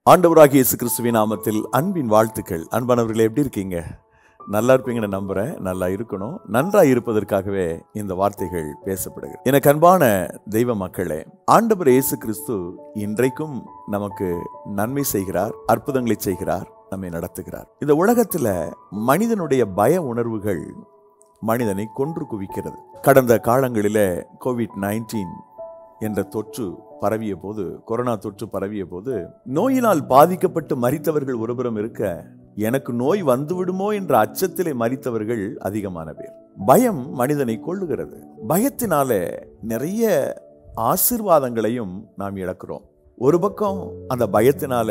ஆண்டவராகிய இயேசு கிறிஸ்துவின் நாமத்தில் அன்பின் வாழ்த்துக்கள் அன்பானவர்களே எப்படி இருக்கீங்க நல்லா இருப்பீங்கன்னு நம்புறேன் நல்லா இருக்கணும் நன்றா இருப்பதற்காகவே இந்த வார்த்தைகள் பேசப்படுகிறது எனக்கு அன்பான தெய்வ மக்களே ஆண்டவர் இயேசு கிறிஸ்து இன்றைக்கும் நமக்கு நன்மை செய்கிறார் அற்புதங்களை செய்கிறார் நம்மை நடத்துகிறார் இந்த உலகத்துல மனிதனுடைய பய உணர்வுகள் மனிதனை கொன்று குவிக்கிறது கடந்த காலங்களிலே கோவிட் நைன்டீன் என்ற தொற்று பரவிய போது கொரோனா தொற்று பரவிய போது நோயினால் பாதிக்கப்பட்டு மரித்தவர்கள் ஒருபுறம் இருக்க எனக்கு நோய் வந்துவிடுமோ என்ற அச்சத்திலே மரித்தவர்கள் அதிகமான பேர் பயம் மனிதனை கொள்ளுகிறது பயத்தினால நிறைய ஆசிர்வாதங்களையும் நாம் இழக்கிறோம் ஒரு பக்கம் அந்த பயத்தினால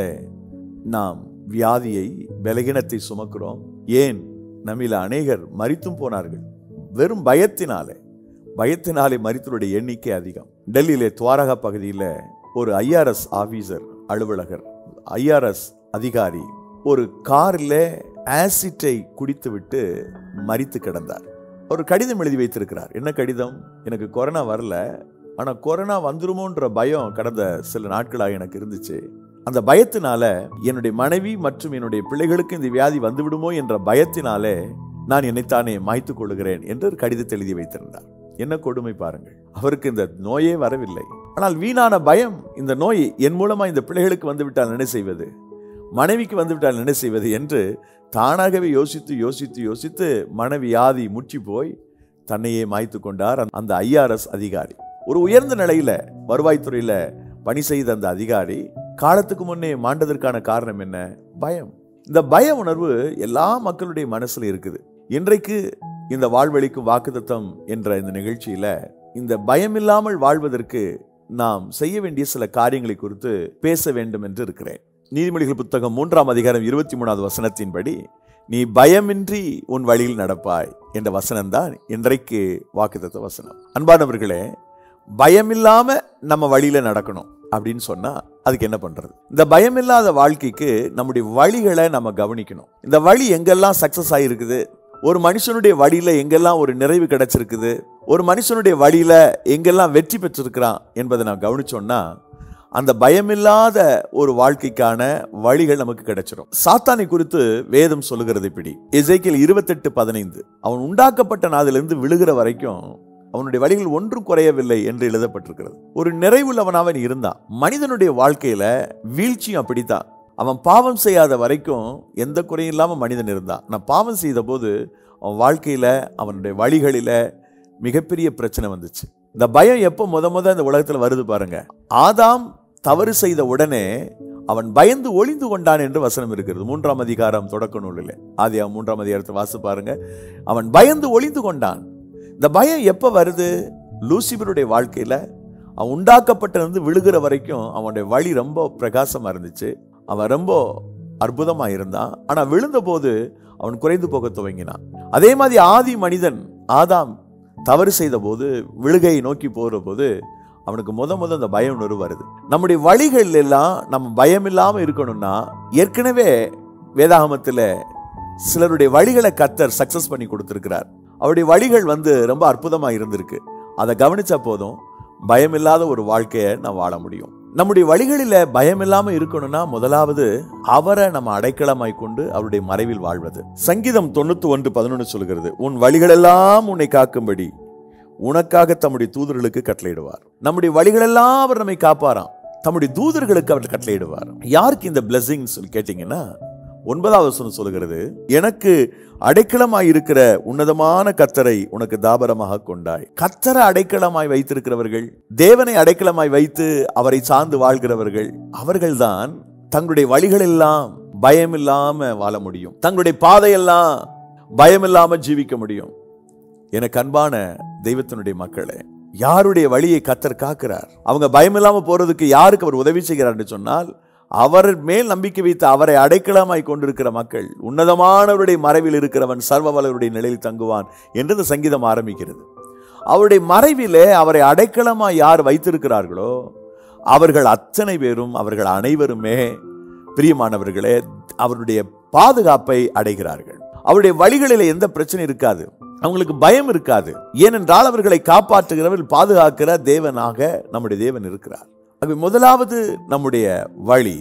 நாம் வியாதியை பலகீனத்தை சுமக்கிறோம் ஏன் நம்மில அநேகர் மரித்தும் போனார்கள் வெறும் பயத்தினாலே பயத்தினாலே மரித்தவருடைய எண்ணிக்கை அதிகம் டெல்லியிலே துவாரகா பகுதியில் ஒரு ஐஆர்எஸ் ஆபீசர் அலுவலகர் ஐஆர்எஸ் அதிகாரி ஒரு காரில் ஆசிட்டை குடித்துவிட்டு மரித்து கிடந்தார் ஒரு கடிதம் எழுதி வைத்திருக்கிறார் என்ன கடிதம் எனக்கு கொரோனா வரல ஆனால் கொரோனா வந்துருமோன்ற பயம் கடந்த சில நாட்களாக எனக்கு இருந்துச்சு அந்த பயத்தினால என்னுடைய மனைவி மற்றும் என்னுடைய பிள்ளைகளுக்கு இந்த வியாதி வந்துவிடுமோ என்ற பயத்தினாலே நான் என்னைத்தானே மாய்த்து கொள்ளுகிறேன் என்று ஒரு கடிதத்தை எழுதி வைத்திருந்தார் என்ன கொடுமை பாருங்கள் அவருக்கு இந்த நோயே வரவில்லை ஆனால் வீணான பயம் இந்த நோய் என் மூலமா இந்த பிள்ளைகளுக்கு வந்துவிட்டால் என்ன செய்வது மனைவிக்கு வந்துவிட்டால் என்ன செய்வது என்று தானாகவே யோசித்து யோசித்து யோசித்து மனைவியாதி முற்றி போய் தன்னையே மாய்த்து கொண்டார் அந்த ஐஆர்எஸ் அதிகாரி ஒரு உயர்ந்த நிலையில வருவாய்த்துறையில பணி செய்த அந்த அதிகாரி காலத்துக்கு முன்னே மாண்டதற்கான காரணம் என்ன பயம் இந்த பய உணர்வு எல்லா மக்களுடைய மனசுல இருக்குது இன்றைக்கு இந்த வாழ்வழிக்கும் வாக்குத்தத்தம் என்ற இந்த நிகழ்ச்சியில இந்த பயமில்லாமல் வாழ்வதற்கு நாம் செய்ய வேண்டிய சில காரியங்களை குறித்து பேச வேண்டும் என்று இருக்கிறேன் நீதிமொழிகள் புத்தகம் மூன்றாம் அதிகாரம் இருபத்தி மூணாவது வசனத்தின்படி நீ பயமின்றி உன் வழியில் நடப்பாய் என்ற வசனம்தான் இன்றைக்கு வாக்குத்தத்த வசனம் அன்பானவர்களே பயமில்லாம நம்ம வழியில நடக்கணும் அப்படின்னு சொன்னா அதுக்கு என்ன பண்றது இந்த பயமில்லாத வாழ்க்கைக்கு நம்முடைய வழிகளை நம்ம கவனிக்கணும் இந்த வழி எங்கெல்லாம் சக்சஸ் ஆகிருக்குது ஒரு மனுஷனுடைய வழியில எங்கெல்லாம் ஒரு நிறைவு கிடைச்சிருக்குது ஒரு மனுஷனுடைய வழியில எங்கெல்லாம் வெற்றி பெற்றிருக்கிறான் என்பதை நான் கவனிச்சோம்னா அந்த பயமில்லாத ஒரு வாழ்க்கைக்கான வழிகள் நமக்கு கிடைச்சிடும் சாத்தானை குறித்து வேதம் சொல்லுகிறது இப்படி இசைக்கில் இருபத்தெட்டு பதினைந்து அவன் உண்டாக்கப்பட்ட நாதிலிருந்து விழுகிற வரைக்கும் அவனுடைய வழிகள் ஒன்றும் குறையவில்லை என்று எழுதப்பட்டிருக்கிறது ஒரு நிறைவுள்ளவன் அவன் இருந்தான் மனிதனுடைய வாழ்க்கையில வீழ்ச்சியும் அப்படித்தான் அவன் பாவம் செய்யாத வரைக்கும் எந்த குறையும் இல்லாமல் மனிதன் இருந்தான் நான் பாவம் செய்த போது அவன் வாழ்க்கையில அவனுடைய வழிகளில மிகப்பெரிய பிரச்சனை வந்துச்சு இந்த பயம் எப்போ முத முத இந்த உலகத்தில் வருது பாருங்க ஆதாம் தவறு செய்த உடனே அவன் பயந்து ஒளிந்து கொண்டான் என்று வசனம் இருக்கிறது மூன்றாம் அதிகாரம் தொடக்க நூலில் ஆதியா மூன்றாம் அதிகாரத்தை வாசி பாருங்க அவன் பயந்து ஒளிந்து கொண்டான் இந்த பயம் எப்போ வருது லூசிபருடைய வாழ்க்கையில் அவன் உண்டாக்கப்பட்டிருந்து விழுகிற வரைக்கும் அவனுடைய வழி ரொம்ப பிரகாசமாக இருந்துச்சு அவன் ரொம்ப அற்புதமாக இருந்தான் ஆனால் விழுந்த போது அவன் குறைந்து போக துவங்கினான் அதே மாதிரி ஆதி மனிதன் ஆதாம் தவறு செய்த போது விழுகை நோக்கி போகிற போது அவனுக்கு முத முத அந்த பயம் உணர்வு வருது நம்முடைய வழிகள் எல்லாம் நம்ம பயம் இல்லாமல் இருக்கணும்னா ஏற்கனவே வேதாகமத்தில் சிலருடைய வழிகளை கத்தர் சக்சஸ் பண்ணி கொடுத்துருக்கிறார் அவருடைய வழிகள் வந்து ரொம்ப அற்புதமாக இருந்திருக்கு அதை கவனிச்சா போதும் பயமில்லாத ஒரு வாழ்க்கையை நான் வாழ முடியும் நம்முடைய வழிகளில பயம் இல்லாம இருக்கணும்னா முதலாவது அவரை நம்ம அடைக்கலமாய் கொண்டு அவருடைய மறைவில் வாழ்வது சங்கீதம் தொண்ணூத்தி ஒன்று பதினொன்று சொல்கிறது உன் வழிகளெல்லாம் உன்னை காக்கும்படி உனக்காக தம்முடைய தூதர்களுக்கு கட்டளையிடுவார் நம்முடைய வழிகளெல்லாம் அவர் நம்மை காப்பாராம் தம்முடைய தூதர்களுக்கு அவர் கட்டளையிடுவார் யாருக்கு இந்த பிளஸிங் சொல்லி கேட்டீங்கன்னா ஒன்பதாவது வசனம் சொல்லுகிறது எனக்கு அடைக்கலமாய் இருக்கிற உன்னதமான கத்தரை உனக்கு தாபரமாக கொண்டாய் கத்தரை அடைக்கலமாய் வைத்திருக்கிறவர்கள் தேவனை அடைக்கலமாய் வைத்து அவரை சார்ந்து வாழ்கிறவர்கள் அவர்கள்தான் தங்களுடைய வழிகளெல்லாம் பயம் இல்லாம வாழ முடியும் தங்களுடைய பாதையெல்லாம் பயம் இல்லாம ஜீவிக்க முடியும் எனக்கு அன்பான தெய்வத்தினுடைய மக்களே யாருடைய வழியை கத்தர் காக்கிறார் அவங்க பயம் இல்லாம போறதுக்கு யாருக்கு அவர் உதவி செய்கிறார்னு சொன்னால் அவர் மேல் நம்பிக்கை வைத்து அவரை அடைக்கலமாய் கொண்டிருக்கிற மக்கள் உன்னதமானவருடைய மறைவில் இருக்கிறவன் சர்வவலருடைய நிலையில் தங்குவான் என்று இந்த சங்கீதம் ஆரம்பிக்கிறது அவருடைய மறைவிலே அவரை அடைக்கலமாய் யார் வைத்திருக்கிறார்களோ அவர்கள் அத்தனை பேரும் அவர்கள் அனைவருமே பிரியமானவர்களே அவருடைய பாதுகாப்பை அடைகிறார்கள் அவருடைய வழிகளில் எந்த பிரச்சனை இருக்காது அவங்களுக்கு பயம் இருக்காது ஏனென்றால் அவர்களை காப்பாற்றுகிறவர் பாதுகாக்கிற தேவனாக நம்முடைய தேவன் இருக்கிறார் ஆகவே முதலாவது நம்முடைய வழி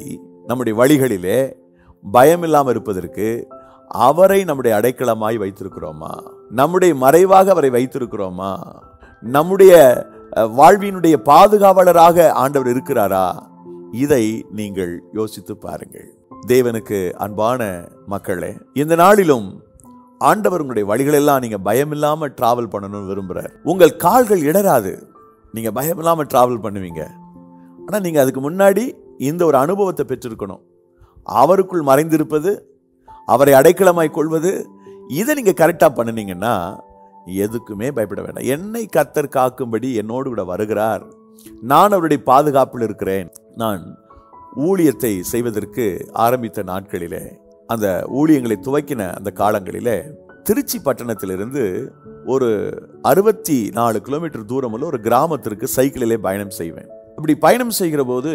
நம்முடைய வழிகளிலே பயம் இல்லாமல் இருப்பதற்கு அவரை நம்முடைய அடைக்கலமாய் வைத்திருக்கிறோமா நம்முடைய மறைவாக அவரை வைத்திருக்கிறோமா நம்முடைய அஹ், வாழ்வினுடைய பாதுகாவலராக ஆண்டவர் இருக்கிறாரா இதை நீங்கள் யோசித்து பாருங்கள் தேவனுக்கு அன்பான மக்களே இந்த நாளிலும் ஆண்டவர் உங்களுடைய வழிகளெல்லாம் நீங்க பயம் இல்லாம டிராவல் பண்ணணும்னு விரும்புறார் உங்கள் கால்கள் இடராது நீங்க பயம் இல்லாம டிராவல் பண்ணுவீங்க ஆனா நீங்க அதுக்கு முன்னாடி இந்த ஒரு அனுபவத்தை பெற்றிருக்கணும் அவருக்குள் மறைந்திருப்பது அவரை அடைக்கலமாய் கொள்வது இதை நீங்க கரெக்டா பண்ணுனீங்கன்னா எதுக்குமே பயப்பட வேண்டாம் என்னை கத்தர் காக்கும்படி என்னோடு கூட வருகிறார் நான் அவருடைய பாதுகாப்பில் இருக்கிறேன் நான் ஊழியத்தை செய்வதற்கு ஆரம்பித்த நாட்களிலே அந்த ஊழியங்களை துவக்கின அந்த காலங்களிலே திருச்சி பட்டணத்திலிருந்து ஒரு அறுபத்தி நாலு கிலோமீட்டர் தூரம் உள்ள ஒரு கிராமத்திற்கு சைக்கிளிலே பயணம் செய்வேன் இப்படி பயணம் செய்கிற போது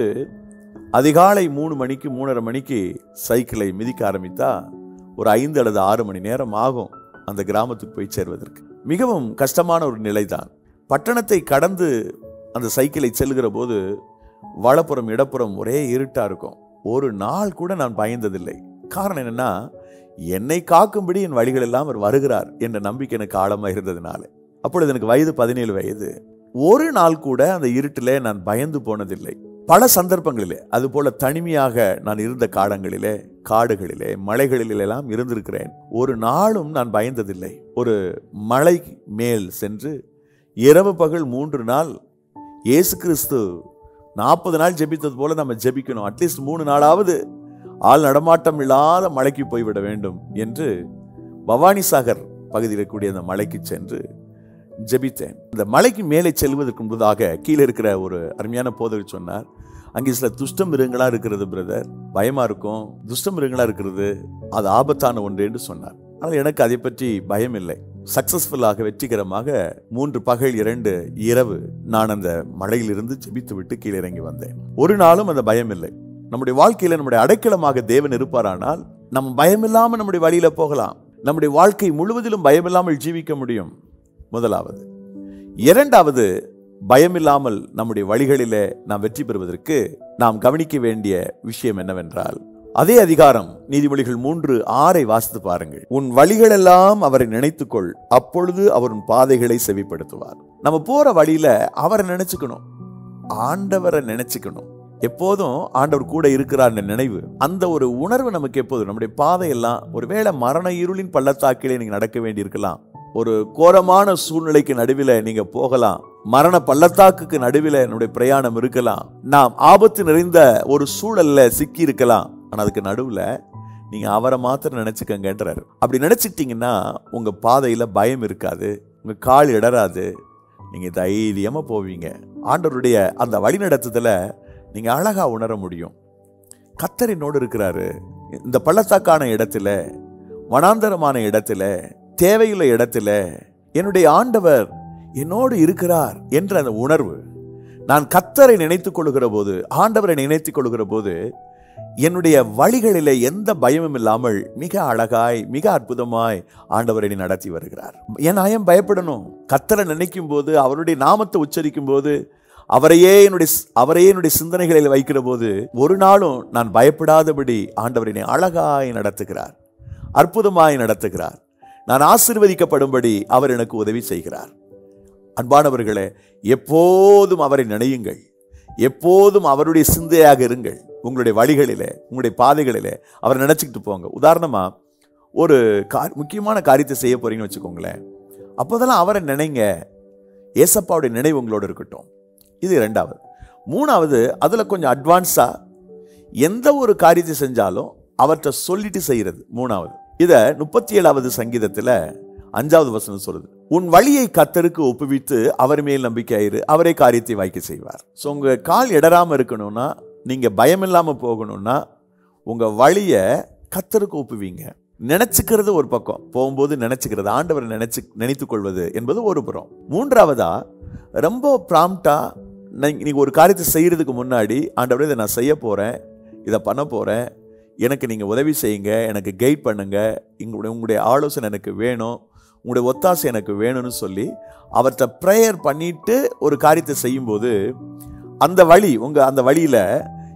அதிகாலை மூணு மணிக்கு மூணரை மணிக்கு சைக்கிளை மிதிக்க ஆரம்பித்தா ஒரு ஐந்து அல்லது ஆறு மணி நேரம் ஆகும் அந்த கிராமத்துக்கு போய் சேர்வதற்கு மிகவும் கஷ்டமான ஒரு நிலைதான் பட்டணத்தை கடந்து அந்த சைக்கிளை செல்கிற போது வலப்புறம் இடப்புறம் ஒரே இருட்டா இருக்கும் ஒரு நாள் கூட நான் பயந்ததில்லை காரணம் என்னன்னா என்னை காக்கும்படி என் வழிகள் எல்லாம் அவர் வருகிறார் என்ற நம்பிக்கை எனக்கு ஆழமா இருந்ததுனால அப்பொழுது எனக்கு வயது பதினேழு வயது ஒரு நாள் கூட அந்த இருட்டிலே நான் பயந்து போனதில்லை பல சந்தர்ப்பங்களிலே அதுபோல தனிமையாக நான் இருந்த காலங்களிலே காடுகளிலே மலைகளிலே எல்லாம் இருந்திருக்கிறேன் ஒரு நாளும் நான் பயந்ததில்லை ஒரு மலை மேல் சென்று இரவு பகல் மூன்று நாள் இயேசு கிறிஸ்து நாற்பது நாள் ஜெபித்தது போல நம்ம ஜெபிக்கணும் அட்லீஸ்ட் மூணு நாளாவது ஆள் நடமாட்டம் இல்லாத மலைக்கு போய்விட வேண்டும் என்று பவானி சாகர் பகுதியில் இருக்கக்கூடிய அந்த மலைக்கு சென்று ஜெபித்தேன் இந்த மலைக்கு மேலே செல்வதற்கு முன்பதாக கீழே இருக்கிற ஒரு அருமையான போதகர் சொன்னார் அங்கே சில துஷ்ட மிருகங்களா இருக்கிறது பிரதர் பயமா இருக்கும் துஷ்ட மிருகங்களா இருக்கிறது அது ஆபத்தான ஒன்று என்று சொன்னார் ஆனால் எனக்கு அதை பற்றி பயம் இல்லை சக்சஸ்ஃபுல்லாக வெற்றிகரமாக மூன்று பகல் இரண்டு இரவு நான் அந்த மலையிலிருந்து ஜெபித்து விட்டு கீழே இறங்கி வந்தேன் ஒரு நாளும் அந்த பயம் இல்லை நம்முடைய வாழ்க்கையில நம்முடைய அடைக்கலமாக தேவன் இருப்பாரானால் நம்ம பயமில்லாம நம்முடைய வழியில போகலாம் நம்முடைய வாழ்க்கை முழுவதிலும் பயமில்லாமல் ஜீவிக்க முடியும் முதலாவது இரண்டாவது பயமில்லாமல் நம்முடைய வழிகளிலே நாம் வெற்றி பெறுவதற்கு நாம் கவனிக்க வேண்டிய விஷயம் என்னவென்றால் அதே அதிகாரம் நீதிமொழிகள் மூன்று ஆறை வாசித்து பாருங்கள் உன் வழிகளெல்லாம் அவரை நினைத்துக்கொள் அப்பொழுது அவர் உன் பாதைகளை செவிப்படுத்துவார் நம்ம போற வழியில அவரை நினைச்சுக்கணும் ஆண்டவரை நினைச்சுக்கணும் எப்போதும் ஆண்டவர் கூட இருக்கிறார் நினைவு அந்த ஒரு உணர்வு நமக்கு எப்போதும் நம்முடைய பாதையெல்லாம் ஒருவேளை மரண இருளின் பள்ளத்தாக்கிலே நீங்க நடக்க வேண்டியிருக்கலாம் ஒரு கோரமான சூழ்நிலைக்கு நடுவில் நீங்க போகலாம் மரண பள்ளத்தாக்குக்கு நடுவில் என்னுடைய பிரயாணம் இருக்கலாம் நாம் ஆபத்து நிறைந்த ஒரு சூழல்ல சிக்கி இருக்கலாம் ஆனா அதுக்கு நடுவுல நீங்க அவரை மாத்திரம் நினைச்சுக்கங்கன்றாரு அப்படி நினைச்சிட்டீங்கன்னா உங்க பாதையில பயம் இருக்காது உங்க கால் இடராது நீங்க தைரியமா போவீங்க ஆண்டவருடைய அந்த வழிநடத்துதல நீங்க அழகா உணர முடியும் கத்தர் என்னோடு இருக்கிறாரு இந்த பள்ளத்தாக்கான இடத்துல வனாந்தரமான இடத்துல தேவையுள்ள இடத்துல என்னுடைய ஆண்டவர் என்னோடு இருக்கிறார் என்ற அந்த உணர்வு நான் கத்தரை நினைத்துக் கொள்கிற போது ஆண்டவரை நினைத்துக் கொள்கிற போது என்னுடைய வழிகளிலே எந்த பயமும் இல்லாமல் மிக அழகாய் மிக அற்புதமாய் ஆண்டவரை நீ நடத்தி வருகிறார் ஏன் நான் ஏன் பயப்படணும் கத்தரை நினைக்கும் போது அவருடைய நாமத்தை உச்சரிக்கும் போது அவரையே என்னுடைய அவரையே என்னுடைய சிந்தனைகளில் வைக்கிற போது ஒரு நாளும் நான் பயப்படாதபடி ஆண்டவர் என்னை அழகாய் நடத்துகிறார் அற்புதமாய் நடத்துகிறார் நான் ஆசிர்வதிக்கப்படும்படி அவர் எனக்கு உதவி செய்கிறார் அன்பானவர்களே எப்போதும் அவரை நினையுங்கள் எப்போதும் அவருடைய சிந்தையாக இருங்கள் உங்களுடைய வழிகளிலே உங்களுடைய பாதைகளிலே அவரை நினைச்சுக்கிட்டு போங்க உதாரணமா ஒரு கா முக்கியமான காரியத்தை செய்ய போறீங்கன்னு வச்சுக்கோங்களேன் அப்போதெல்லாம் அவரை நினைங்க ஏசப்பாவுடைய நினைவு உங்களோட இருக்கட்டும் இது ரெண்டாவது மூணாவது அதில் கொஞ்சம் அட்வான்ஸாக எந்த ஒரு காரியத்தை செஞ்சாலும் அவற்றை சொல்லிட்டு செய்கிறது மூணாவது இதை முப்பத்தி ஏழாவது சங்கீதத்தில் அஞ்சாவது வசனம் சொல்லுது உன் வழியை கத்தருக்கு ஒப்புவித்து அவர் மேல் நம்பிக்கையாயிரு அவரே காரியத்தை வாய்க்க செய்வார் ஸோ உங்கள் கால் இடராமல் இருக்கணும்னா நீங்கள் பயம் இல்லாமல் போகணும்னா உங்கள் வழியை கத்தருக்கு ஒப்புவீங்க நினைச்சுக்கிறது ஒரு பக்கம் போகும்போது நினைச்சுக்கிறது ஆண்டவரை நினைச்சு நினைத்துக் கொள்வது என்பது ஒரு புறம் மூன்றாவதா ரொம்ப ப்ராம்ப்டா நீங்கள் ஒரு காரியத்தை செய்யறதுக்கு முன்னாடி ஆண்டவரே இதை நான் செய்ய போகிறேன் இதை பண்ண போகிறேன் எனக்கு நீங்கள் உதவி செய்யுங்க எனக்கு கைட் பண்ணுங்க உங்களுடைய உங்களுடைய ஆலோசனை எனக்கு வேணும் உங்களுடைய ஒத்தாசை எனக்கு வேணும்னு சொல்லி அவர்கிட்ட ப்ரேயர் பண்ணிட்டு ஒரு காரியத்தை செய்யும்போது அந்த வழி உங்கள் அந்த வழியில்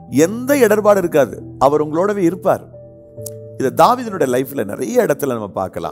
எந்த இடர்பாடு இருக்காது அவர் உங்களோடவே இருப்பார் இதை தாவீதினுடைய லைஃப்ல நிறைய இடத்துல நம்ம பார்க்கலாம்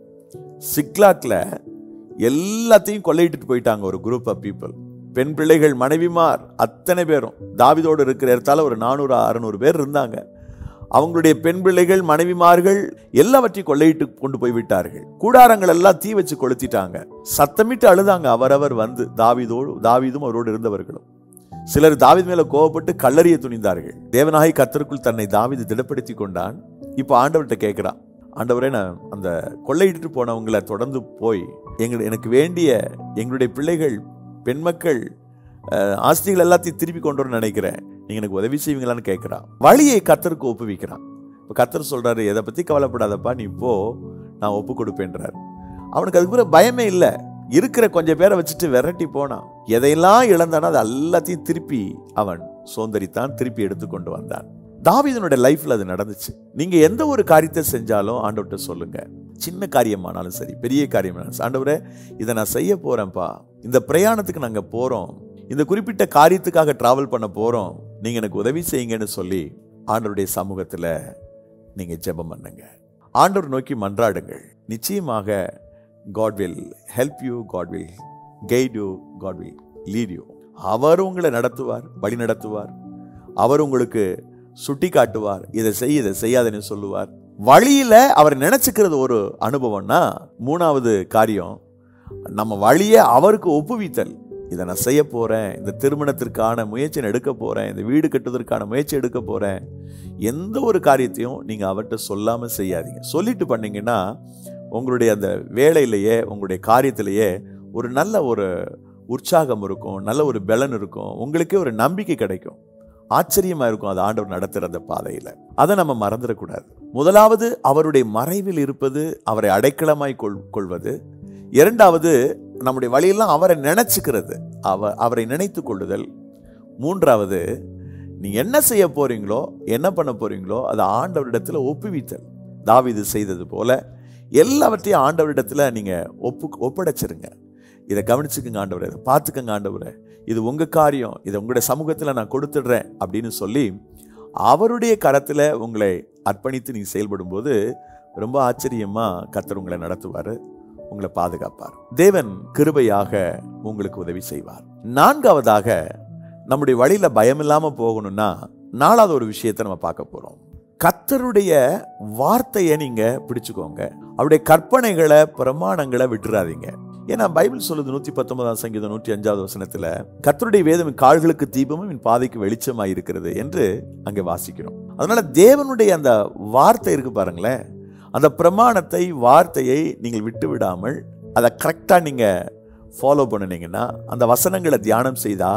சிக்லாக்ல எல்லாத்தையும் கொள்ளையிட்டு போயிட்டாங்க ஒரு குரூப் ஆஃப் பீப்புள் பெண் பிள்ளைகள் மனைவிமார் அத்தனை பேரும் தாவிதோடு இருக்கிற இடத்தால ஒரு நானூறு அறநூறு பேர் இருந்தாங்க அவங்களுடைய பெண் பிள்ளைகள் மனைவிமார்கள் எல்லாவற்றையும் கொள்ளையிட்டு கொண்டு போய் விட்டார்கள் கூடாரங்கள் எல்லாம் தீ வச்சு கொளுத்திட்டாங்க சத்தமிட்டு அழுதாங்க அவரவர் வந்து தாவிதோடு தாவீதும் அவரோடு இருந்தவர்களும் சிலர் தாவீது மேல கோவப்பட்டு கல்லறிய துணிந்தார்கள் தேவனாகி கத்தருக்குள் தன்னை தாவீது திடப்படுத்தி கொண்டான் இப்போ ஆண்டவர்கிட்ட கேட்கிறான் ஆண்டவரே நான் அந்த கொள்ளையிட்டு போனவங்களை தொடர்ந்து போய் எங்கள் எனக்கு வேண்டிய எங்களுடைய பிள்ளைகள் பெண்மக்கள் அஹ், ஆஸ்திகள் எல்லாத்தையும் திருப்பி கொண்டு வரணும்னு நினைக்கிறேன் நீங்க எனக்கு உதவி செய்வீங்களான்னு கேட்குறான் வழியை கத்தருக்கு ஒப்புவிக்கிறான் இப்போ கத்தர் சொல்றாரு எதை பத்தி கவலைப்படாதப்பா நீ போ நான் ஒப்பு கொடுப்பேன்றார் அவனுக்கு அதுக்கு பிறகு பயமே இல்லை இருக்கிற கொஞ்சம் பேரை வச்சுட்டு விரட்டி போனான் எதையெல்லாம் இழந்தானோ அது எல்லாத்தையும் திருப்பி அவன் சோந்தரித்தான் திருப்பி எடுத்து கொண்டு வந்தான் தாவீதனுடைய லைஃப்ல அது நடந்துச்சு நீங்க எந்த ஒரு காரியத்தை செஞ்சாலும் ஆண்டவர்கிட்ட சொல்லுங்க சின்ன காரியமானாலும் சரி பெரிய காரியமானாலும் சரி. ஆண்டவரே இதை நான் செய்ய போறேன்ப்பா இந்த பிரயாணத்துக்கு நாங்க போறோம் இந்த குறிப்பிட்ட காரியத்துக்காக டிராவல் பண்ண போறோம் நீங்க எனக்கு உதவி செய்யுங்கன்னு சொல்லி ஆண்டவருடைய சமூகத்துல நீங்க ஜெபம் பண்ணுங்க ஆண்டவர் நோக்கி மன்றாடுங்கள் நிச்சயமாக God will help you God will guide you God will lead you அவர் உங்களை நடத்துவார் வழி நடத்துவார் அவர் உங்களுக்கு சுட்டி காட்டுவார் இதை செய் இதை செய்யாதன்னு சொல்லுவார் வழியில அவர் நினைச்சுக்கிறது ஒரு அனுபவம்னா மூணாவது காரியம் நம்ம வழியை அவருக்கு ஒப்புவித்தல் இதை நான் செய்ய போறேன் இந்த திருமணத்திற்கான முயற்சி நான் எடுக்க போறேன் இந்த வீடு கட்டுவதற்கான முயற்சி எடுக்க போறேன் எந்த ஒரு காரியத்தையும் நீங்க அவர்கிட்ட சொல்லாம செய்யாதீங்க சொல்லிட்டு பண்ணீங்கன்னா உங்களுடைய அந்த வேலையிலேயே உங்களுடைய காரியத்திலேயே ஒரு நல்ல ஒரு உற்சாகம் இருக்கும் நல்ல ஒரு பலன் இருக்கும் உங்களுக்கே ஒரு நம்பிக்கை கிடைக்கும் ஆச்சரியமா இருக்கும் அது ஆண்டவர் நடத்துகிற அந்த பாதையில அதை நம்ம மறந்துடக்கூடாது முதலாவது அவருடைய மறைவில் இருப்பது அவரை அடைக்கலமாய் கொள் கொள்வது இரண்டாவது நம்முடைய வழியெல்லாம் அவரை நினைச்சுக்கிறது அவ அவரை நினைத்து கொள்ளுதல் மூன்றாவது நீ என்ன செய்ய போறீங்களோ என்ன பண்ண போறீங்களோ அதை ஆண்டவரிடத்துல ஒப்புவித்தல் தாவீது செய்தது போல எல்லாவற்றையும் ஆண்டவரிடத்துல நீங்க ஒப்பு ஒப்படைச்சிருங்க இதை கவனிச்சுக்கங்க ஆண்டவரே இதை பார்த்துக்கங்க ஆண்டவரே இது உங்க காரியம் இதை உங்களுடைய சமூகத்தில் நான் கொடுத்துடுறேன் அப்படின்னு சொல்லி அவருடைய கரத்துல உங்களை அர்ப்பணித்து நீங்க செயல்படும் போது ரொம்ப ஆச்சரியமா கர்த்தர் உங்களை நடத்துவார் உங்களை பாதுகாப்பார் தேவன் கிருபையாக உங்களுக்கு உதவி செய்வார் நான்காவதாக நம்முடைய வழியில பயம் இல்லாம போகணும்னா நாலாவது ஒரு விஷயத்தை நம்ம பார்க்க போறோம் கர்த்தருடைய வார்த்தையை நீங்க பிடிச்சுக்கோங்க அவருடைய கற்பனைகளை பிரமாணங்களை விட்டுறாதீங்க ஏன்னா பைபிள் சொல்லுது நூத்தி பத்தொன்பதாம் சங்கீதம் நூற்றி அஞ்சாவது வசனத்துல கர்த்தருடைய வேதம் என் கால்களுக்கு தீபமும் என் பாதைக்கு வெளிச்சமாய் இருக்கிறது என்று அங்கே வாசிக்கிறோம் அதனால தேவனுடைய அந்த வார்த்தை இருக்கு பாருங்களேன் அந்த பிரமாணத்தை வார்த்தையை நீங்கள் விட்டு விடாமல் அதை கரெக்டாக நீங்கள் ஃபாலோ பண்ணுனீங்கன்னா அந்த வசனங்களை தியானம் செய்தா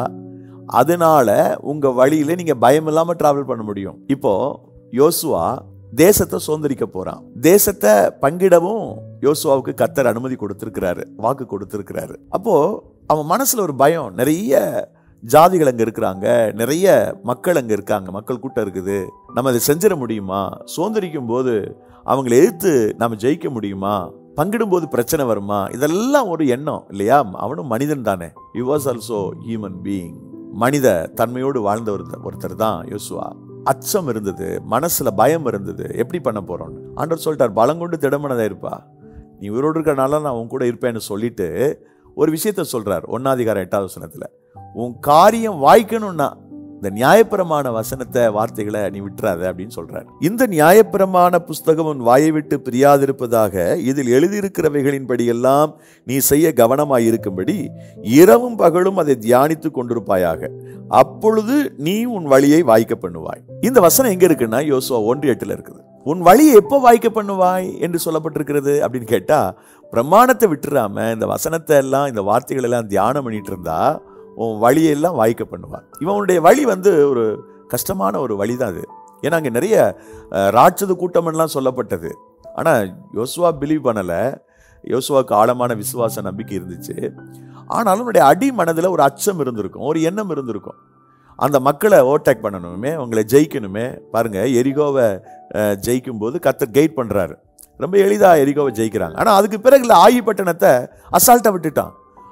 அதனால உங்க வழியில நீங்க பயம் இல்லாம டிராவல் பண்ண முடியும் இப்போ யோசுவா தேசத்தை சுதந்திரிக்க போறான் தேசத்தை பங்கிடவும் யோசுவாவுக்கு கத்தர் அனுமதி கொடுத்திருக்கிறாரு வாக்கு கொடுத்திருக்கிறாரு அப்போ அவன் மனசுல ஒரு பயம் நிறைய ஜாதிகள் அங்க இருக்கிறாங்க நிறைய மக்கள் அங்க இருக்காங்க மக்கள் கூட்டம் இருக்குது நம்ம அதை செஞ்சிட முடியுமா சுதந்திரிக்கும் போது அவங்களை எதிர்த்து நம்ம ஜெயிக்க முடியுமா பங்கிடும் போது பிரச்சனை வருமா இதெல்லாம் ஒரு எண்ணம் இல்லையா அவனும் மனிதன் தானே you was also human being மனித தன்மையோடு வாழ்ந்த ஒரு ஒருத்தர் தான் யோசுவா அச்சம் இருந்தது மனசுல பயம் இருந்தது எப்படி பண்ண போறோம்னு ஆண்டவர் சொல்லிட்டார் பலங்கொண்டு திடமனதா இருப்பா நீ உயிரோடு இருக்கிறனால நான் உன் கூட இருப்பேன்னு சொல்லிட்டு ஒரு விஷயத்த சொல்றார் ஒன்னாதிகாரம் எட்டாவது வசனத்துல உன் காரியம் வாய்க்கணும்னா இந்த நியாயப்பிரமாண வசனத்தை வார்த்தைகளை நீ விட்டுறாத அப்படின்னு சொல்றார் இந்த நியாயப்பிரமாண புஸ்தகம் உன் வாயை விட்டு பிரியாதிருப்பதாக இதில் எழுதியிருக்கிறவைகளின்படி எல்லாம் நீ செய்ய கவனமாய் இருக்கும்படி இரவும் பகலும் அதை தியானித்து கொண்டிருப்பாயாக அப்பொழுது நீ உன் வழியை வாய்க்க பண்ணுவாய் இந்த வசனம் எங்க இருக்குன்னா யோசுவா ஒன்று எட்டுல இருக்குது உன் வழியை எப்போ வாய்க்க பண்ணுவாய் என்று சொல்லப்பட்டிருக்கிறது அப்படின்னு கேட்டா பிரமாணத்தை விட்டுறாம இந்த வசனத்தை எல்லாம் இந்த வார்த்தைகள் எல்லாம் தியானம் பண்ணிட்டு இருந்தா உன் வழியெல்லாம் வாய்க்க பண்ணுவான் இவனுடைய வழி வந்து ஒரு கஷ்டமான ஒரு வழி தான் அது ஏன்னா அங்கே நிறைய அஹ், ராட்சத கூட்டம்லாம் சொல்லப்பட்டது ஆனால் யோசுவா பிலீவ் பண்ணலை யோசுவாவுக்கு ஆழமான விசுவாச நம்பிக்கை இருந்துச்சு ஆனாலும் அவனுடைய அடி மனதில் ஒரு அச்சம் இருந்திருக்கும் ஒரு எண்ணம் இருந்திருக்கும் அந்த மக்களை ஓவர்டேக் பண்ணணுமே அவங்களை ஜெயிக்கணுமே பாருங்க எரிகோவை அஹ், ஜெயிக்கும் போது கத்தர் கைட் பண்ணுறாரு ரொம்ப எளிதாக எரிகோவை ஜெயிக்கிறாங்க ஆனால் அதுக்கு பிறகு ஆயி பட்டணத்தை அசால்ட்டாக விட்டுட்டான்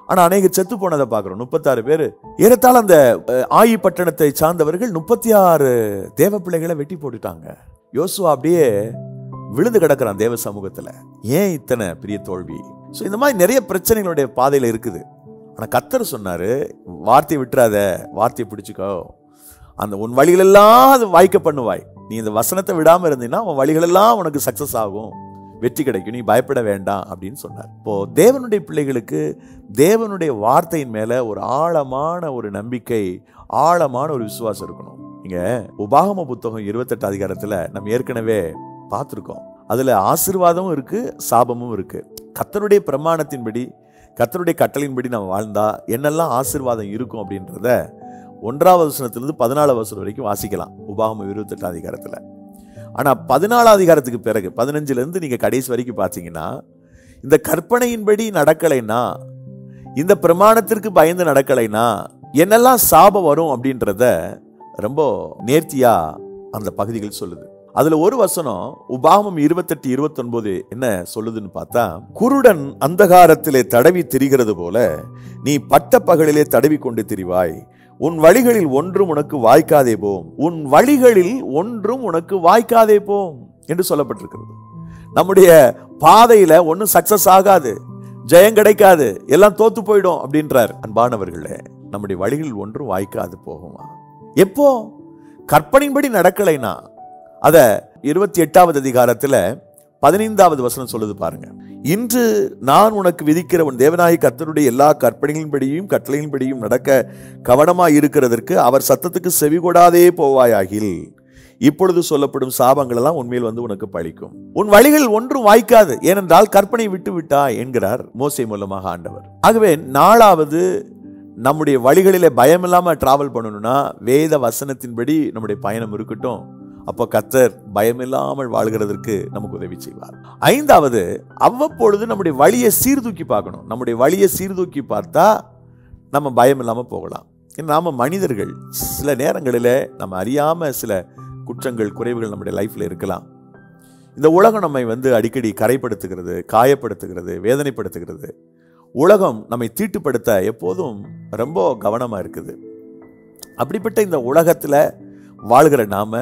ஆனா அநேகர் செத்து போனதை பார்க்கிறோம் முப்பத்தாறு பேர் ஏறத்தாழ அந்த அஹ், ஆயி பட்டணத்தை சார்ந்தவர்கள் முப்பத்தி ஆறு தேவ பிள்ளைகளை வெட்டி போட்டுட்டாங்க யோசுவா அப்படியே விழுந்து கிடக்கிறான் தேவ சமூகத்துல ஏன் இத்தனை பெரிய தோல்வி ஸோ இந்த மாதிரி நிறைய பிரச்சனைகளுடைய பாதையில இருக்குது ஆனா கத்தர் சொன்னாரு வார்த்தையை விட்டுறாத வார்த்தையை பிடிச்சுக்கோ அந்த உன் வழிகளெல்லாம் அது வாய்க்க பண்ணுவாய் நீ இந்த வசனத்தை விடாம இருந்தீன்னா உன் வழிகளெல்லாம் உனக்கு சக்சஸ் ஆகும் வெற்றி கிடைக்கும் நீ பயப்பட வேண்டாம் அப்படின்னு சொன்னார் இப்போ தேவனுடைய பிள்ளைகளுக்கு தேவனுடைய வார்த்தையின் மேல ஒரு ஆழமான ஒரு நம்பிக்கை ஆழமான ஒரு விசுவாசம் இருக்கணும் இங்க உபாகம புத்தகம் இருபத்தெட்டு அதிகாரத்துல நம்ம ஏற்கனவே பார்த்துருக்கோம் அதுல ஆசீர்வாதமும் இருக்கு சாபமும் இருக்கு கத்தருடைய பிரமாணத்தின்படி கத்தருடைய கட்டளையின்படி நம்ம வாழ்ந்தா என்னெல்லாம் ஆசீர்வாதம் இருக்கும் அப்படின்றத ஒன்றாவது வசனத்திலிருந்து பதினாலாவது வசனம் வரைக்கும் வாசிக்கலாம் உபாகம இருபத்தெட்டு அதிகாரத்துல ஆனா பதினாலாம் அதிகாரத்துக்கு பிறகு பதினஞ்சுல இருந்து நீங்க கடைசி வரைக்கும் பார்த்தீங்கன்னா இந்த கற்பனையின்படி நடக்கலைன்னா இந்த பிரமாணத்திற்கு பயந்து நடக்கலைன்னா என்னெல்லாம் சாபம் வரும் அப்படின்றத ரொம்ப நேர்த்தியா அந்த பகுதிகள் சொல்லுது அதுல ஒரு வசனம் உபாகமம் இருபத்தெட்டு இருபத்தொன்பது என்ன சொல்லுதுன்னு பார்த்தா குருடன் அந்தகாரத்திலே தடவி திரிகிறது போல நீ பட்ட பகலிலே தடவி கொண்டு திரிவாய் உன் வழிகளில் ஒன்றும் உனக்கு வாய்க்காதே போம் உன் வழிகளில் ஒன்றும் உனக்கு வாய்க்காதே போம் என்று சொல்லப்பட்டிருக்கிறது நம்முடைய பாதையில ஒன்றும் சக்சஸ் ஆகாது ஜெயம் கிடைக்காது எல்லாம் தோத்து போயிடும் அப்படின்றார் அன்பானவர்களே நம்முடைய வழிகளில் ஒன்றும் வாய்க்காது போகுமா எப்போ கற்பனையின்படி நடக்கலைனா அத இருபத்தி எட்டாவது அதிகாரத்துல பதினைந்தாவது வசனம் சொல்லுது பாருங்க இன்று நான் உனக்கு விதிக்கிற உன் தேவநாயக கர்த்தருடைய எல்லா கற்பனைகளின்படியும் கட்டளையின்படியும் நடக்க கவனமாய் இருக்கிறதற்கு அவர் சத்தத்துக்கு செவி கொடாதே போவாயாகில் இப்பொழுது சொல்லப்படும் சாபங்கள் எல்லாம் உண்மையில் வந்து உனக்கு பழிக்கும் உன் வழிகள் ஒன்றும் வாய்க்காது ஏனென்றால் கற்பனை விட்டு விட்டாய் என்கிறார் மோசை மூலமாக ஆண்டவர் ஆகவே நாலாவது நம்முடைய வழிகளிலே பயம் இல்லாம டிராவல் பண்ணணும்னா வேத வசனத்தின்படி நம்முடைய பயணம் இருக்கட்டும் அப்போ கத்தர் பயமில்லாமல் வாழ்கிறதற்கு நமக்கு உதவி செய்வார் ஐந்தாவது அவ்வப்பொழுது நம்முடைய வழியை சீர்தூக்கி பார்க்கணும் நம்முடைய வழியை சீர்தூக்கி பார்த்தா நம்ம பயம் இல்லாமல் போகலாம் ஏன்னா நாம மனிதர்கள் சில நேரங்களில் நம்ம அறியாம சில குற்றங்கள் குறைவுகள் நம்முடைய லைஃப்ல இருக்கலாம் இந்த உலகம் நம்மை வந்து அடிக்கடி கரைப்படுத்துகிறது காயப்படுத்துகிறது வேதனைப்படுத்துகிறது உலகம் நம்மை தீட்டுப்படுத்த எப்போதும் ரொம்ப கவனமா இருக்குது அப்படிப்பட்ட இந்த உலகத்துல வாழ்கிற நாம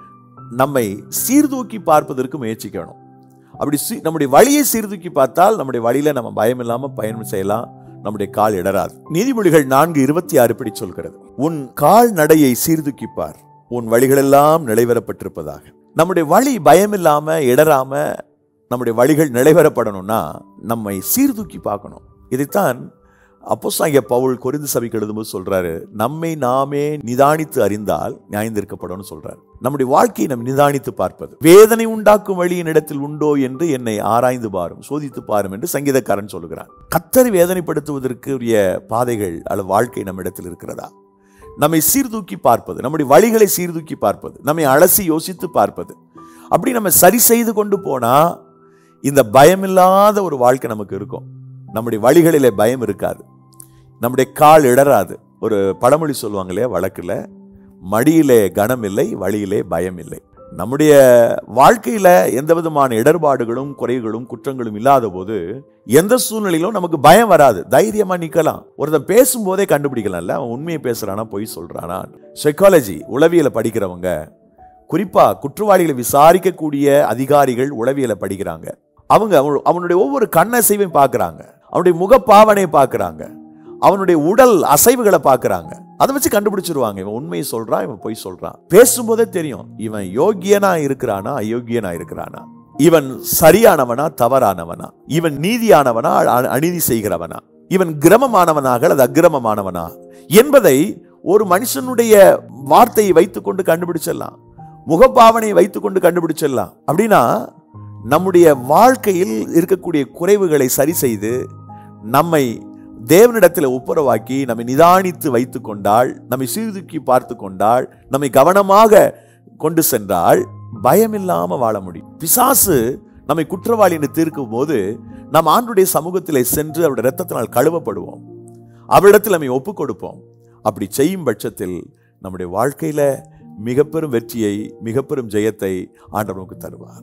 நம்மை சீர்தூக்கி பார்ப்பதற்கு முயற்சிக்கணும் அப்படி சீ- நம்முடைய வழியை சீர்தூக்கி பார்த்தால் நம்முடைய வழியில நம்ம பயம் இல்லாம பயணம் செய்யலாம் நம்முடைய கால் இடராது நீதிமொழிகள் நான்கு இருபத்தி ஆறு படி சொல்கிறது உன் கால் நடையை சீர்தூக்கி பார் உன் வழிகளெல்லாம் நிலைவரப்பட்டிருப்பதாக நம்முடைய வழி பயம் இல்லாம இடராம நம்முடைய வழிகள் நிலைவரப்படணும்னா நம்மை சீர்தூக்கி பார்க்கணும் இதைத்தான் அப்போஸ்தலனாகிய பவுல் கொரிந்து சபைக்கு எழுதும்போது சொல்றாரு நம்மை நாமே நிதானித்து அறிந்தால் நியாயந்திருக்கப்படும் சொல்றாரு நம்முடைய வாழ்க்கையை நம்ம நிதானித்து பார்ப்பது வேதனை உண்டாக்கும் வழியின் இடத்தில் உண்டோ என்று என்னை ஆராய்ந்து பாரும் சோதித்து பாரும் என்று சங்கீதக்காரன் சொல்லுகிறான் கத்தரை வேதனைப்படுத்துவதற்கு உரிய பாதைகள் அல்லது வாழ்க்கை நம்மிடத்தில் இருக்கிறதா நம்மை சீர்தூக்கி பார்ப்பது நம்முடைய வழிகளை சீர்தூக்கி பார்ப்பது நம்மை அலசி யோசித்து பார்ப்பது அப்படி நம்ம சரி செய்து கொண்டு போனா இந்த பயமில்லாத ஒரு வாழ்க்கை நமக்கு இருக்கும் நம்முடைய வழிகளிலே பயம் இருக்காது நம்முடைய கால் இடராது ஒரு பழமொழி சொல்லுவாங்க இல்லையா வழக்குல மடியிலே கனம் இல்லை வழியிலே பயம் இல்லை நம்முடைய வாழ்க்கையில எந்த விதமான இடர்பாடுகளும் குறைகளும் குற்றங்களும் இல்லாத போது எந்த சூழ்நிலையிலும் நமக்கு பயம் வராது தைரியமா நிக்கலாம் ஒருத்தன் பேசும்போதே கண்டுபிடிக்கலாம்ல அவன் உண்மையை பேசுறானா பொய் சொல்றானா சைக்காலஜி உளவியலை படிக்கிறவங்க குறிப்பா குற்றவாளிகளை விசாரிக்கக்கூடிய அதிகாரிகள் உளவியலை படிக்கிறாங்க அவங்க அவனு- அவனுடைய ஒவ்வொரு கண்ணசைவையும் பார்க்கறாங்க அவனுடைய முகப்பாவனையை பார்க்கறாங்க அவனுடைய உடல் அசைவுகளை பார்க்கறாங்க அதை வச்சு கண்டுபிடிச்சிருவாங்க இவன் உண்மையை சொல்றான் இவன் பொய் சொல்றான் பேசும்போதே தெரியும் இவன் யோக்கியனா இருக்கிறானா அயோக்கியனா இருக்கிறானா இவன் சரியானவனா தவறானவனா இவன் நீதியானவனா அ- அநீதி செய்கிறவனா இவன் கிரமமானவனாக அல்லது அக்கிரமமானவனா என்பதை ஒரு மனுஷனுடைய வார்த்தையை வைத்துக்கொண்டு கண்டுபிடிச்சிடலாம் முகப்பாவனையை வைத்துக்கொண்டு கண்டுபிடிச்சிடலாம் அப்படின்னா நம்முடைய வாழ்க்கையில் இருக்கக்கூடிய குறைவுகளை சரி செய்து நம்மை தேவனிடத்தில் ஒப்புரவாக்கி நம்மை நிதானித்து வைத்து கொண்டால் நம்மை சீர்தூக்கி பார்த்து கொண்டால் நம்மை கவனமாக கொண்டு சென்றால் பயமில்லாம வாழ முடியும் பிசாசு நம்மை குற்றவாளி என்று தீர்க்கும் போது நாம் ஆண்டுடைய சமூகத்திலே சென்று அவருடைய இரத்தத்தினால் கழுவப்படுவோம் அவரிடத்தில் நம்மை ஒப்புக் கொடுப்போம் அப்படி செய்யும் பட்சத்தில் நம்முடைய வாழ்க்கையில மிக பெரும் வெற்றியை மிக பெரும் ஜெயத்தை ஆண்டவர் நமக்கு தருவார்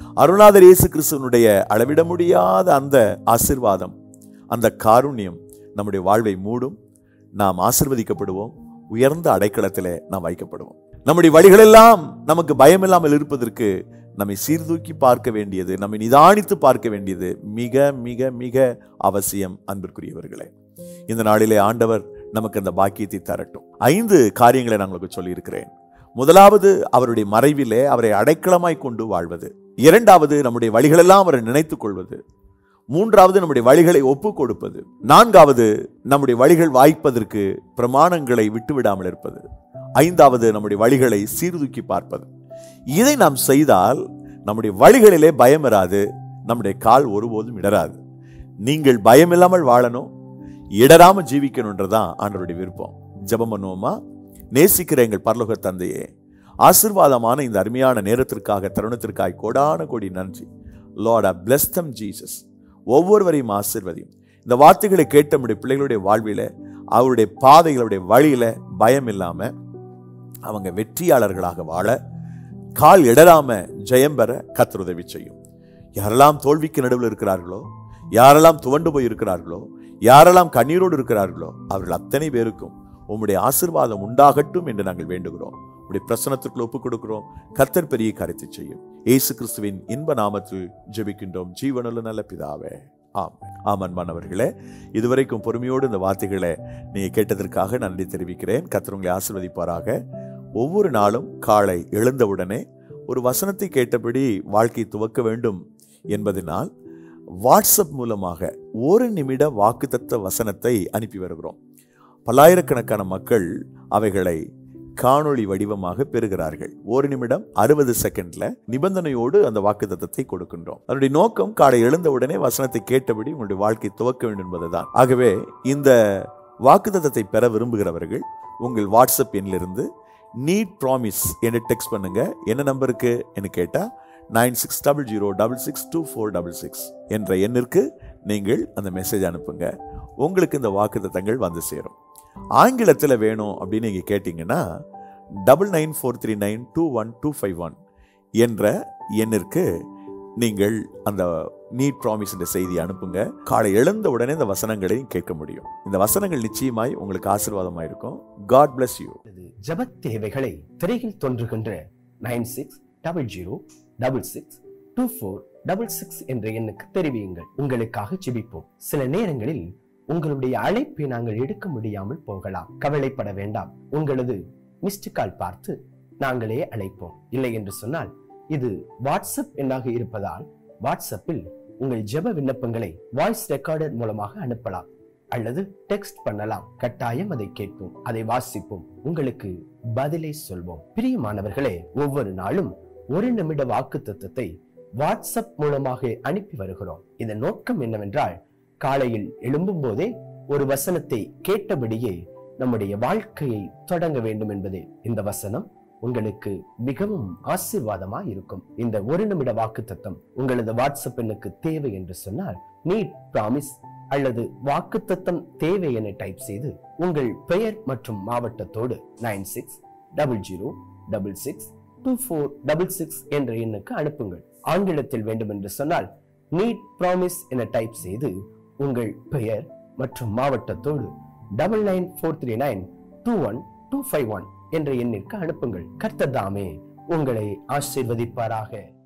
அருளாதர் இயேசு கிறிஸ்துவனுடைய அளவிட முடியாத அந்த ஆசிர்வாதம் அந்த காருண்யம் நம்முடைய வாழ்வை மூடும் நாம் ஆசிர்வதிக்கப்படுவோம் உயர்ந்த அடைக்கலத்திலே நாம் வைக்கப்படுவோம் நம்முடைய வழிகளெல்லாம் நமக்கு பயமில்லாமல் இருப்பதற்கு நம்மை சீர்தூக்கி பார்க்க வேண்டியது நம்மை நிதானித்து பார்க்க வேண்டியது மிக மிக மிக அவசியம் அன்பிற்குரியவர்களே இந்த நாளிலே ஆண்டவர் நமக்கு அந்த பாக்கியத்தை தரட்டும் ஐந்து காரியங்களை நான் உங்களுக்கு சொல்லியிருக்கிறேன் முதலாவது அவருடைய மறைவிலே அவரை அடைக்கலமாய் கொண்டு வாழ்வது இரண்டாவது நம்முடைய வழிகளெல்லாம் அவரை நினைத்துக் கொள்வது மூன்றாவது நம்முடைய வழிகளை ஒப்புக் கொடுப்பது நான்காவது நம்முடைய வழிகள் வாய்ப்பதற்கு பிரமாணங்களை விட்டுவிடாமல் இருப்பது ஐந்தாவது நம்முடைய வழிகளை சீர்தூக்கி பார்ப்பது இதை நாம் செய்தால் நம்முடைய வழிகளிலே பயம் வராது நம்முடைய கால் ஒருபோதும் இடராது நீங்கள் பயமில்லாமல் வாழணும் இடராம ஜீவிக்கணுன்றதான் ஆண்டவருடைய விருப்பம் ஜெபம் பண்ணுவோமா நேசிக்கிற எங்கள் பரலோக தந்தையே ஆசிர்வாதமான இந்த அருமையான நேரத்திற்காக தருணத்திற்காக கோடான கோடி நன்றி Lord ah bless them Jesus ஒவ்வொருவரையும் ஆசிர்வதியும் இந்த வார்த்தைகளை கேட்ட நம்முடைய பிள்ளைகளுடைய வாழ்வில அவருடைய பாதைகளுடைய வழியில பயம் இல்லாம அவங்க வெற்றியாளர்களாக வாழ கால் இடராம ஜெயம் பெற கர்த்தர் உதவி செய்யும் யாரெல்லாம் தோல்விக்கு நடுவில் இருக்கிறார்களோ யாரெல்லாம் துவண்டு போய் இருக்கிறார்களோ யாரெல்லாம் கண்ணீரோடு இருக்கிறார்களோ அவர்கள் அத்தனை பேருக்கும் உம்முடைய ஆசிர்வாதம் உண்டாகட்டும் என்று நாங்கள் வேண்டுகிறோம் உடைய பிரசனத்திற்குள் ஒப்புக் கொடுக்கிறோம் கர்த்தர் பெரிய கருத்தை செய்யும் இயேசு கிறிஸ்துவின் இன்ப நாமத்தில் ஜெபிக்கின்றோம் ஜீவனுள்ள நல்ல பிதாவே ஆம் ஆம் அன்பானவர்களே இதுவரைக்கும் பொறுமையோடு இந்த வார்த்தைகளை நீங்க கேட்டதற்காக நன்றி தெரிவிக்கிறேன் கர்த்தர் உங்களை ஆசிர்வதிப்பாராக ஒவ்வொரு நாளும் காலை எழுந்தவுடனே ஒரு வசனத்தை கேட்டபடி வாழ்க்கை துவக்க வேண்டும் என்பதனால் வாட்ஸ்அப் மூலமாக ஒரு நிமிட வாக்குத்தத்த வசனத்தை அனுப்பி வருகிறோம் பல்லாயிரக்கணக்கான மக்கள் அவைகளை காணொளி வடிவமாக பெறுகிறார்கள் ஒரு நிமிடம் அறுபது செகண்ட்ல நிபந்தனையோடு அந்த வாக்குத்தத்தத்தை கொடுக்கின்றோம் அதனுடைய நோக்கம் காலை எழுந்தவுடனே வசனத்தை கேட்டபடி உங்களுடைய வாழ்க்கை துவக்க வேண்டும் என்பதுதான் ஆகவே இந்த வாக்குத்தத்தத்தை பெற விரும்புகிறவர்கள் உங்கள் வாட்ஸ்அப் எண்ணிலிருந்து நீட் ப்ராமிஸ் என்று டெக்ஸ்ட் பண்ணுங்க என்ன நம்பருக்கு என்று கேட்டா nine six double zero double six two four double six என்ற எண்ணிற்கு நீங்கள் அந்த மெசேஜ் அனுப்புங்க உங்களுக்கு இந்த வாக்குத்தத்தங்கள் வந்து சேரும் ஆங்கிலத்தில் வேணும் அப்படின்னு நீங்கள் கேட்டிங்கன்னா double nine four three nine two one two five one என்ற எண்ணிற்கு நீங்கள் அந்த நீட் ப்ராமிஸ் என்ற செய்தி அனுப்புங்க காலை எழுந்த உடனே இந்த வசனங்களையும் கேட்க முடியும் இந்த வசனங்கள் நிச்சயமாய் உங்களுக்கு ஆசீர்வாதமாக இருக்கும் காட் bless யூ ஜபத் தேவைகளை திரையில் தோன்றுகின்ற nine six double zero double six two four double six என்ற எண்ணுக்கு தெரிவியுங்கள் உங்களுக்காக ஜெபிப்போம் சில நேரங்களில் உங்களுடைய அழைப்பை நாங்கள் எடுக்க முடியாமல் போகலாம் கவலைப்பட வேண்டாம் உங்களது மிஸ்டு கால் பார்த்து நாங்களே அழைப்போம் இல்லை என்று சொன்னால் இது வாட்ஸ்அப் எண்ணாக இருப்பதால் வாட்ஸ்அப்பில் உங்கள் ஜெப விண்ணப்பங்களை வாய்ஸ் ரெக்கார்டர் மூலமாக அனுப்பலாம் அல்லது டெக்ஸ்ட் பண்ணலாம் கட்டாயம் அதை கேட்போம் அதை வாசிப்போம் உங்களுக்கு பதிலை சொல்வோம் பிரியமானவர்களே ஒவ்வொரு நாளும் ஒரு நிமிட வாக்கு தத்துவத்தை வாட்ஸ்அப் மூலமாக அனுப்பி வருகிறோம் இதன் நோக்கம் என்னவென்றால் காலையில் எழும்பும் போதே ஒரு வசனத்தை கேட்டபடியே நம்முடைய வாழ்க்கையை தொடங்க வேண்டும் என்பதே இந்த வசனம் உங்களுக்கு மிகவும் ஆசீர்வாதமா இருக்கும் இந்த ஒரு நிமிட வாக்கு தத்தம் உங்களது வாட்ஸ்அப் எண்ணுக்கு தேவை என்று சொன்னால் நீட் ப்ராமிஸ் அல்லது வாக்குத்தத்தம் தேவை என டைப் செய்து உங்கள் பெயர் மற்றும் மாவட்டத்தோடு nine six double zero double six two four double six என்ற எண்ணுக்கு அனுப்புங்கள் ஆங்கிலத்தில் வேண்டும் என்று சொன்னால் நீட் ப்ராமிஸ் என டைப் செய்து உங்கள் பெயர் மற்றும் மாவட்டத்தோடு double nine four three nine two one two five one என்ற எண்ணிற்கு அனுப்புங்கள் கர்த்தர் தாமே உங்களை ஆசீர்வதிப்பாராக